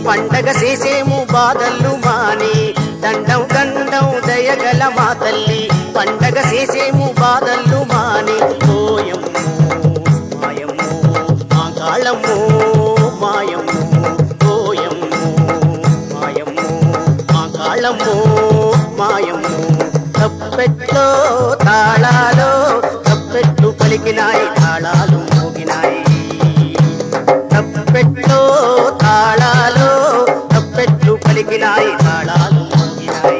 పండగ చేసేము బాధలు మాని దండం దండం దయగల మా తల్లి పండగ చేసేము బాధలు మాని ఓయమ్మో మాయమ్మో మాంగాళమ్మో మాయమ్మో ఓయమ్మో మాయమ్మో మాంగాళమ్మో మాయమ్మో తప్పెట్లో తాళాలో తప్పెట్లు పలికినాయి తాళాలు మోగినాయి తప్పెట్లో తాళాలో తప్పెట్లు పలికినాయి తాళాలు మోగినాయి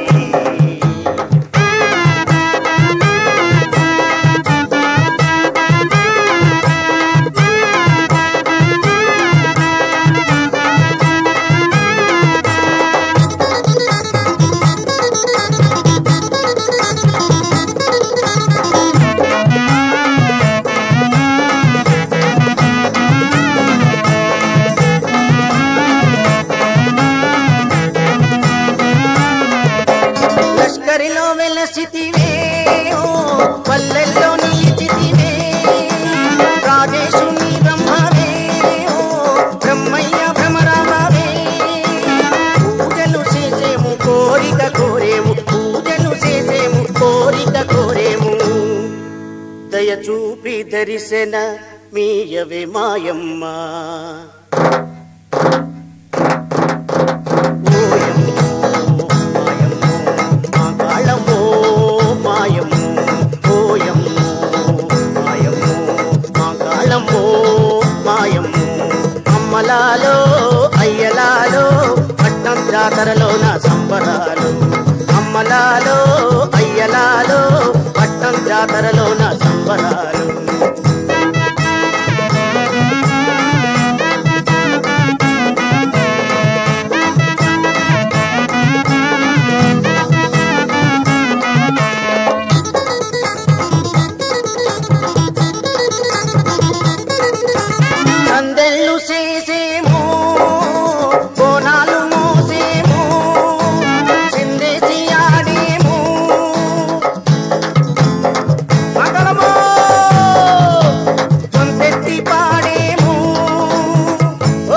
లష్కరిలో వెలసితివే ఓ పల్లెల్లో నిలిచితివే రాజేశుని బ్రహ్మవే ఓ బ్రహ్మయ్య భ్రమరామవే పూజలు చేసేము కోరిక కోరేము పూజలు చేసేము కోరిక కోరేము దయ చూపి దరిశన మీయవే మాయమ్మ ఓయమ్మో మాయమ్మో మాకాళమ్మో మాయమ్మో ఓయమ్మో మాయమ్మో మాకాళమ్మో మాయమ్మో అమ్మలాలో అయ్యలాలో పట్నం జాతరలో నా సంబరాలు అమ్మలాలో అయ్యలాలో పట్నం జాతరలో నా సంబరాలు సందెళ్ళు చేసేమో బోనాలు మోసేమో చిందేసి ఆడేమో మగళమో కొంతెత్తి పాడేమో ఓ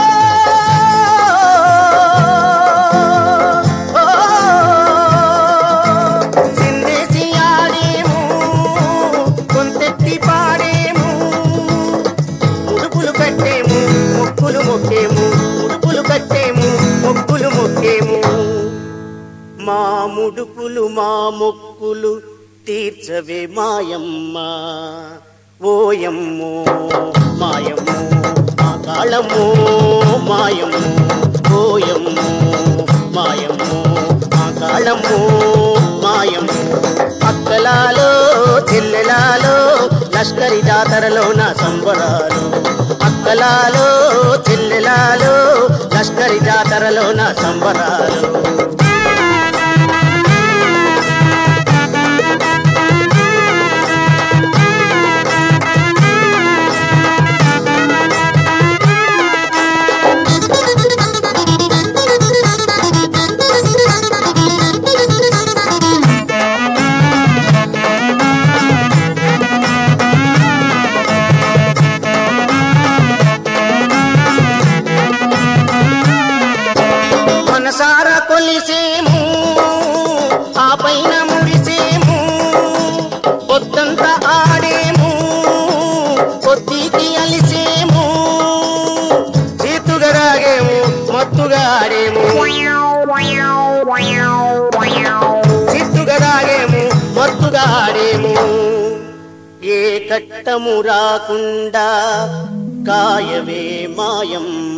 ఓ, చిందేసి ఆడేమో కొంతెత్తి పాడేమో ముడుపులు కట్టేము మొక్కులు మొక్కేము ముడుపులు కట్టేము మొక్కులు మొక్కేము మా ముడుపులు మా మొక్కులు తీర్చవే మాయమ్మ ఓయమ్మో మాయమ్మో మా కాళమ్మో మాయమ్మో ఓయమ్మో మాయమ్మో మా కాళమ్మో మాయమ్మో అక్కలాలో చెల్లెలాలో లష్కరి జాతరలో నా సంబరాలు అక్కలాలో చెల్లెలాలో లష్కరి జాతరలో నా సంబరాలు మనసారా కొలిసేము ఆ పైన మురిసేము పొద్దంతా ఆడేము పొద్దుకి అలిసేము చేతుగా రాగేము మత్తుగా ఆడేము చిత్తుగా రాగేము మత్తుగా ఆడేము ఏ కట్టము రాకుండా కాయవే మాయమ్మ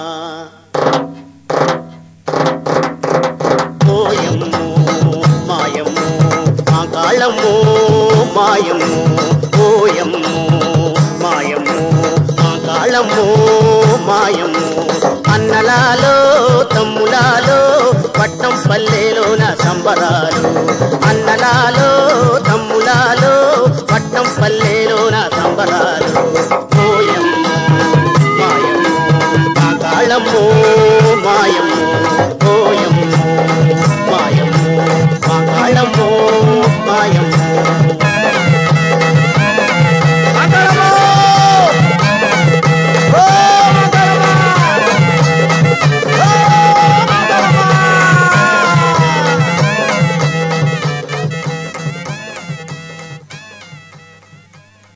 ఓయమ్మో మాయమ్మో మాకాళమ్మో మాయమ్మో ఓయమ్మో మాయమ్మో మాకాళమ్మో మాయమ్మో అన్నలాలో తమ్ములాలో పట్నం పల్లెలో నా సంబరాలు